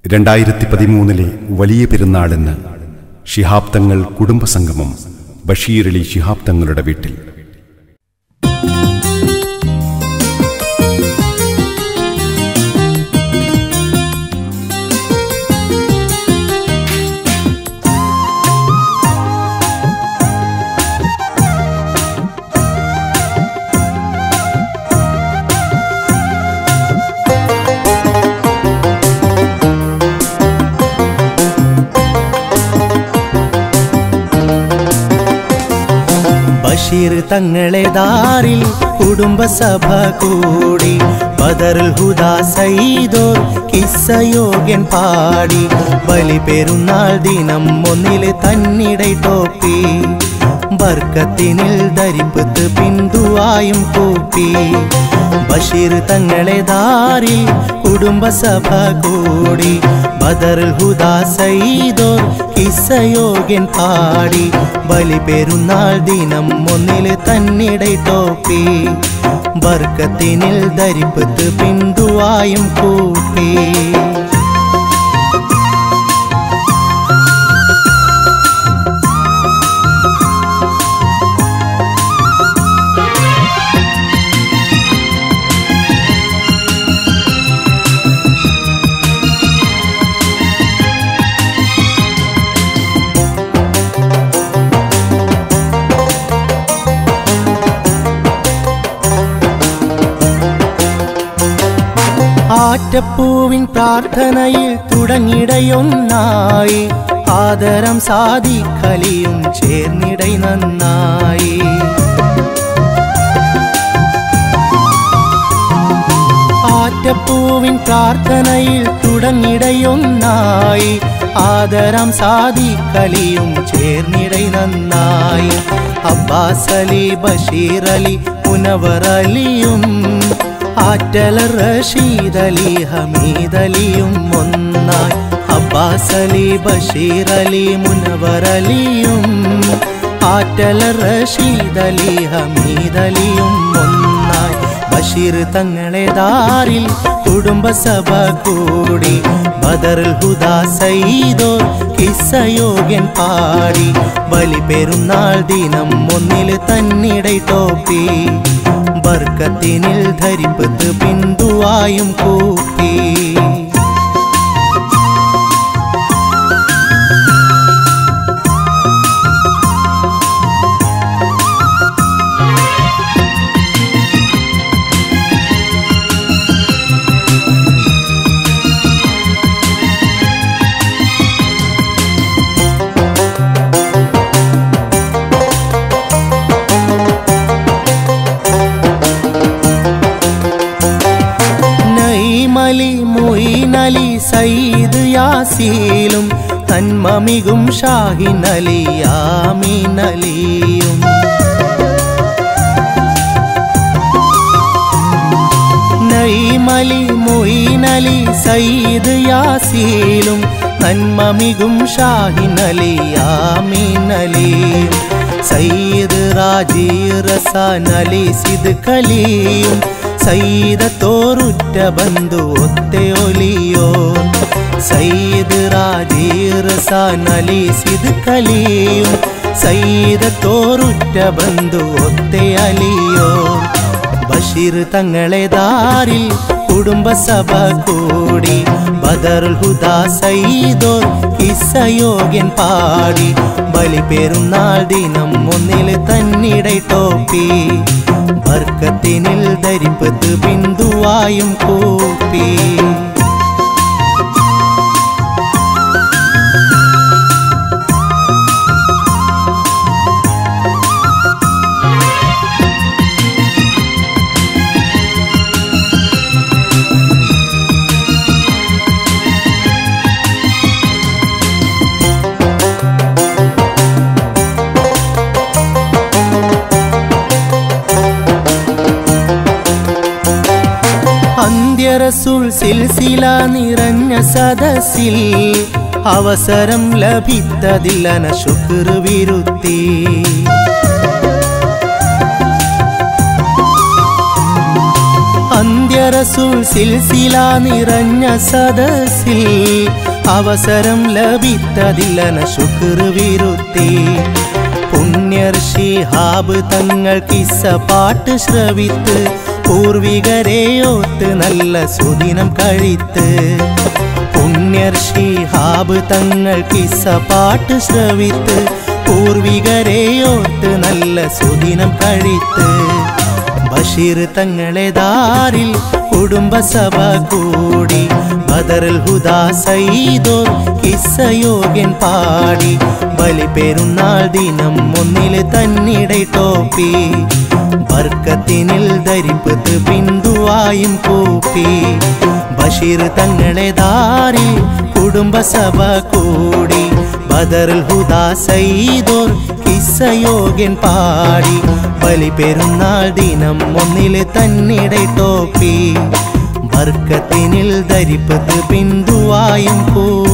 രണ്ടായിരത്തി പതിമൂന്നിലെ വലിയ പെരുന്നാളെന്ന് ശിഹാബ് തങ്ങൾ കുടുംബസംഗമം ബഷീറലി ശിഹാബ് തങ്ങളുടെ വീട്ടിൽ ബഷീർ തങ്ങളെ ദാറിൽ കുടുംബസഭ കൂടി ബദറുൽ ഹുദാ സൈദോർ കിസ്സയോഗ്യൻ പാടി ബലി പെരുന്നാൾ ദിനം ഒന്നില് തന്നിടை ടോപ്പി ബർക്കത്തിനിൽ ധരിപ്പത്ത് പിന്തുവായും കൂപ്പി ബഷീർ തങ്ങളെ ദാറിൽ കുടുംബസഭ കൂടി ബദറുൽ ഹുദാ സൈദോർ കിസ്സയോഗ്യൻ പാടി ബലി പെരുന്നാൾ ദിനം ഒന്നില് തന്നിടை ടോപ്പി ബർക്കത്തിനിൽ ധരിപ്പത്ത് പിന്തുവായും കൂപ്പി ആറ്റപ്പൂവിൻ പ്രാർത്ഥനയിൽ തുടങ്ങിടയൊന്നായി ആദരം സാധിക്കലിയും ചേർന്നിടை നന്നായി ആറ്റപ്പൂവിൻ പ്രാർത്ഥനയിൽ തുടങ്ങിടയൊന്നായി ആദരം സാധിക്കലിയും ചേർന്നിടை നന്നായി അബ്ബാസ് അലി ബഷീർ അലി മുനവർ അലിയും ആറ്റല റഷീദ് അലി ഹമീദ് അലിയും ഒന്നായി അബ്ബാസ് അലി ബഷീർ അലി മുനവർ അലിയും ആറ്റല റഷീദ് അലി ഹമീദ് അലിയും ഒന്നായി ബഷീർ തങ്ങളെ ദാറിൽ കുടുംബസഭ കൂടി ബദറുൽ ഹുദാ സൈദോ കിസ്സയോഗ്യൻ പാടി ബലി പെരുന്നാൾ ദിനം ഒന്നില് തന്നിടை ടോപ്പി ബർക്കത്തിനിൽ ധരിപ്പത്ത് പിന്തുവായും കൂപ്പി നൈമലി മൊയ്നലി സയ്യിദ് യാസീലും തന്മമികും ഷാഹിനലി യാമിനലിയും നൈമലി മൊയ്നലി സയ്യിദ് യാസീലും നന്മമികും ഷാഹിനലി യാമിനലിയും സയ്യിദ് റാജി റസാനലി സിദ് കലിയും സയ്യിദത്തോറുറ്റ ബന്ധു ഒത്തയൊലിയോ സയ്യിദ് റാജീർ സാനലി സിദ് കലിയും സയ്യിദത്തോറുറ്റ ബന്ധു ഒത്തയലിയോ ബഷീർ തങ്ങളെ ദാറിൽ കുടുംബസഭ കൂടി ബദറുൽ ഹുദാ സയ്യിദോ കിസ്സയോഗ്യൻ പാടി ബലി പെരുന്നാൾ ദിനം ഒന്നില് തന്നിടை ടോപ്പി ബർക്കത്തിനിൽ ധരിപ്പത്ത് ബിന്ദുവായും കൂപ്പി അന്ത്യറസുൽ സിൽസില നിറഞ്ഞ സദസ്സിൽ അവസരം ലഭിത്തതില്ലന ശുക്ർ വിരുത്തി അന്ത്യ അന്ത്യറസൂൾ സിൽസില നിറഞ്ഞ സദസ്സിൽ അവസരം ലഭിത്തതില്ലന ശുക്ർ വിരുത്തി പുണ്യർ ഷിഹാബ് തങ്ങൾ കിസ്സ പാട്ട് ശ്രവിത്ത് പൂർവികരെ ഓത്ത് നല്ല സുദിനം കഴിത്ത് പുണ്യർ ഷിഹാബ് തങ്ങൾ കിസ്സ പാട്ട് ശ്രവിത്ത് പൂർവികരെ ഓർത്ത് നല്ല സുദിനം കഴിത്ത് ബഷീർ തങ്ങളെ ദാരിൽ കുടുംബസഭ കൂടി ബദറുൽ ഹുദാ സൈദോർ കിസ്സയോഗ്യൻ പാടി ബലി പെരുന്നാൾ ദിനം ഒന്നില് തന്നിടെ ടോപ്പി ബർക്കത്തിനിൽ ധരിപ്പത്ത് ബിന്ദുവായും കൂപ്പി ബഷീർ തങ്ങളെ ദാരിൽ കുടുംബസഭ കൂടി ബദറുൽ ഹുദാ സൈദോർ കിസ്സയോഗ്യൻ പാടി ബലി പെരുന്നാൾ ദിനം ഒന്നില് തന്നിടെ ടോപ്പി ബർക്കത്തിനിൽ ധരിപ്പത്ത് ബിന്ദുവായും കൂപ്പി